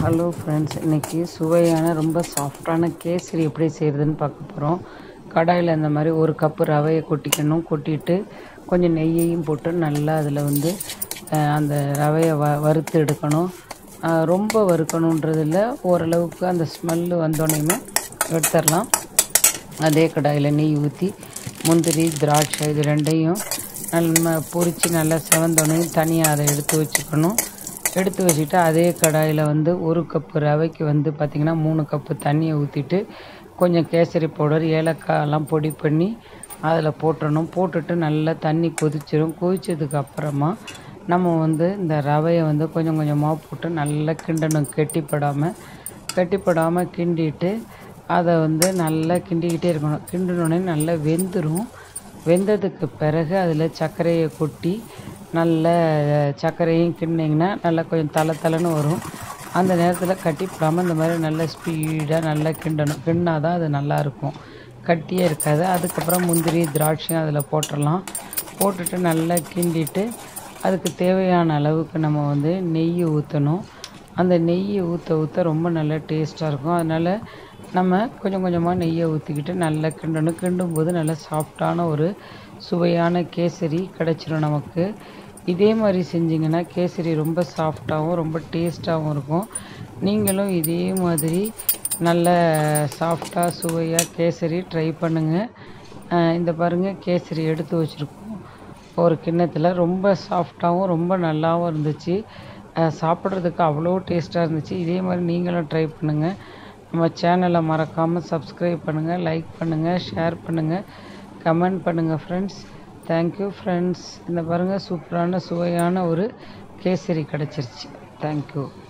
hello friends இன்றைக்கி சுவையான ரொம்ப சாஃப்டான கேசரி எப்படி செய்கிறதுன்னு பார்க்க போகிறோம் கடாயில் இந்த மாதிரி ஒரு கப்பு ரவையை கொட்டிக்கணும் கொட்டிட்டு கொஞ்சம் நெய்யையும் போட்டு நல்லா அதில் வந்து அஹ், அந்த ரவையை வ வறுத்து எடுக்கணும் அஹ், ரொம்ப வறுக்கணுன்றதில்ல ஓரளவுக்கு அந்த ஸ்மெல்லு வந்தோடனேயுமே எடுத்துடலாம் அதே கடாயில் நெய் ஊற்றி முந்திரி திராட்சை இது ரெண்டையும் நல்லா பொரித்து நல்லா செவந்தோடனையும் தனியாக அதை எடுத்து வச்சுக்கணும் எடுத்து வச்சுட்டு அதே கடாயில் வந்து ஒரு கப்பு ரவைக்கு வந்து பார்த்திங்கன்னா மூணு கப்பு தண்ணியை ஊற்றிட்டு கொஞ்சம் கேசரி பவுடர் ஏலக்காய் எல்லாம் பொடி பண்ணி அதில் போட்டுறணும் போட்டுட்டு நல்லா தண்ணி கொதிச்சிடும் கொதிச்சதுக்கு அப்புறமா நம்ம வந்து இந்த ரவையை வந்து கொஞ்சம் கொஞ்சமாக போட்டு நல்லா கிண்டணும் கெட்டிப்படாமல் கெட்டிப்படாமல் கிண்டிட்டு அதை வந்து நல்லா கிண்டிக்கிட்டே இருக்கணும் கிண்டினோடனே நல்லா வெந்துடும் வெந்ததுக்கு பிறகு அதில் சர்க்கரையை கொட்டி நல்ல சர்க்கரையும் கிண்டிங்கன்னா நல்லா கொஞ்சம் தலை தலைன்னு வரும் அந்த நேரத்தில் கட்டிப்படாமல் இந்த மாதிரி நல்லா ஸ்பீடாக நல்லா கிண்டணும் கிண்டினா தான் அது நல்லாயிருக்கும் கட்டியே இருக்காது அதுக்கப்புறம் முந்திரி திராட்சையும் அதில் போட்டுடலாம் போட்டுட்டு நல்லா கிண்டிட்டு அதுக்கு தேவையான அளவுக்கு நம்ம வந்து நெய் ஊற்றணும் அந்த நெய்யை ஊற்ற ஊற்ற ரொம்ப நல்ல டேஸ்ட்டாக இருக்கும் அதனால் நம்ம கொஞ்சம் கொஞ்சமாக நெய்யை ஊற்றிக்கிட்டு நல்லா கிண்டணும் கிண்டும் போது நல்லா சாஃப்டான ஒரு சுவையான கேசரி கிடச்சிரும் நமக்கு இதே மாதிரி செஞ்சிங்கன்னா கேசரி ரொம்ப சாஃப்டாகவும் ரொம்ப டேஸ்ட்டாகவும் இருக்கும் நீங்களும் இதே மாதிரி நல்ல சாஃப்டாக சுவையாக கேசரி ட்ரை பண்ணுங்கள் இந்த பாருங்கள் கேசரி எடுத்து வச்சுருக்கோம் ஒரு கிண்ணத்தில் ரொம்ப சாஃப்டாகவும் ரொம்ப நல்லாவும் இருந்துச்சு அஹ் சாப்பிட்றதுக்கு அவ்வளோ டேஸ்ட்டாக இருந்துச்சு இதே மாதிரி நீங்களும் ட்ரை பண்ணுங்கள் நம்ம சேனலை மறக்காமல் சப்ஸ்கிரைப் பண்ணுங்கள் லைக் பண்ணுங்கள் ஷேர் பண்ணுங்கள் கமெண்ட் பண்ணுங்கள் ஃப்ரெண்ட்ஸ் தேங்க்யூ ஃப்ரெண்ட்ஸ் இந்த பாருங்கள் சூப்பரான சுவையான ஒரு கேசரி கிடச்சிருச்சு தேங்க்யூ